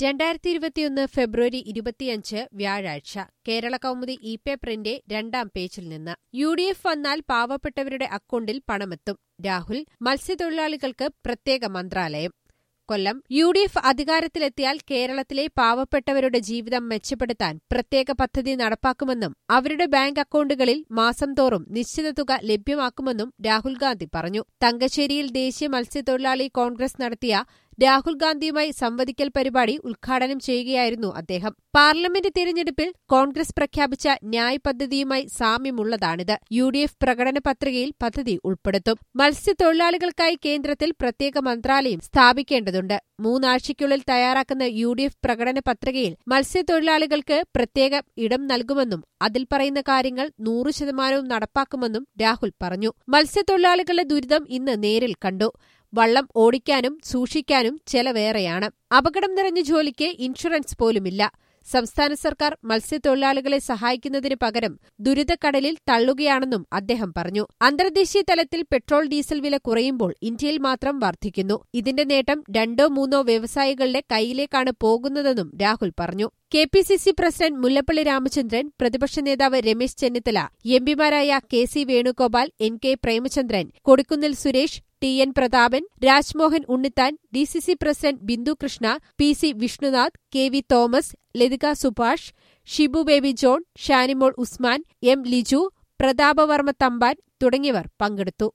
രണ്ടായിരത്തി ഇരുപത്തിയൊന്ന് ഫെബ്രുവരി ഇരുപത്തിയഞ്ച് വ്യാഴാഴ്ച കേരള കൗമുദി ഇ പേപ്പറിന്റെ രണ്ടാം പേജിൽ നിന്ന് യു ഡി എഫ് വന്നാൽ പാവപ്പെട്ടവരുടെ അക്കൗണ്ടിൽ പണമെത്തും രാഹുൽ മത്സ്യത്തൊഴിലാളികൾക്ക് പ്രത്യേക മന്ത്രാലയം കൊല്ലം യു ഡി എഫ് അധികാരത്തിലെത്തിയാൽ കേരളത്തിലെ പാവപ്പെട്ടവരുടെ ജീവിതം മെച്ചപ്പെടുത്താൻ പ്രത്യേക പദ്ധതി നടപ്പാക്കുമെന്നും അവരുടെ ബാങ്ക് അക്കൗണ്ടുകളിൽ മാസം തോറും നിശ്ചിത തുക ലഭ്യമാക്കുമെന്നും രാഹുൽ ഗാന്ധി പറഞ്ഞു തങ്കശ്ശേരിയിൽ ദേശീയ മത്സ്യത്തൊഴിലാളി കോൺഗ്രസ് നടത്തിയ രാഹുൽ ഗാന്ധിയുമായി സംവദിക്കൽ പരിപാടി ഉദ്ഘാടനം ചെയ്യുകയായിരുന്നു അദ്ദേഹം പാർലമെന്റ് തിരഞ്ഞെടുപ്പിൽ കോൺഗ്രസ് പ്രഖ്യാപിച്ച ന്യായ് പദ്ധതിയുമായി സാമ്യമുള്ളതാണിത് യു ഡി എഫ് പ്രകടന പത്രികയിൽ പദ്ധതി ഉൾപ്പെടുത്തും മത്സ്യത്തൊഴിലാളികൾക്കായി കേന്ദ്രത്തിൽ പ്രത്യേക മന്ത്രാലയം സ്ഥാപിക്കേണ്ടതുണ്ട് മൂന്നാഴ്ചയ്ക്കുള്ളിൽ തയ്യാറാക്കുന്ന യു ഡി എഫ് പ്രകടന പത്രികയിൽ മത്സ്യത്തൊഴിലാളികൾക്ക് പ്രത്യേക ഇടം നൽകുമെന്നും അതിൽ പറയുന്ന കാര്യങ്ങൾ നൂറ് ശതമാനവും നടപ്പാക്കുമെന്നും രാഹുൽ പറഞ്ഞു മത്സ്യത്തൊഴിലാളികളുടെ ദുരിതം ഇന്ന് നേരിൽ കണ്ടു വള്ളം ഓടിക്കാനും സൂക്ഷിക്കാനും ചെലവേറെയാണ് അപകടം നിറഞ്ഞ ജോലിക്ക് ഇൻഷുറൻസ് പോലുമില്ല സംസ്ഥാന സർക്കാർ മത്സ്യത്തൊഴിലാളികളെ സഹായിക്കുന്നതിന് പകരം ദുരിതക്കടലിൽ തള്ളുകയാണെന്നും അദ്ദേഹം പറഞ്ഞു അന്തർദേശീയ തലത്തിൽ പെട്രോൾ ഡീസൽ വില കുറയുമ്പോൾ ഇന്ത്യയിൽ മാത്രം വർദ്ധിക്കുന്നു ഇതിന്റെ നേട്ടം രണ്ടോ മൂന്നോ വ്യവസായികളുടെ കൈയിലേക്കാണ് പോകുന്നതെന്നും രാഹുൽ പറഞ്ഞു K P C C president Mullappally Ramachandran പ്രതിപക്ഷ നേതാവ് രമേശ് ചെന്നിത്തല എംപിമാരായ K C Venugopal N K Premachandran Kodikunnil Suresh T N Prathapan Rajmohan Unnithan D C C president Bindhu Krishna P C Vishnunath K V Thomas Lathika Subhash Shibu Baby John Shanimol Usman M Liju Prathapavarma Thampan തുടങ്ങിയവർ പങ്കെടുത്തു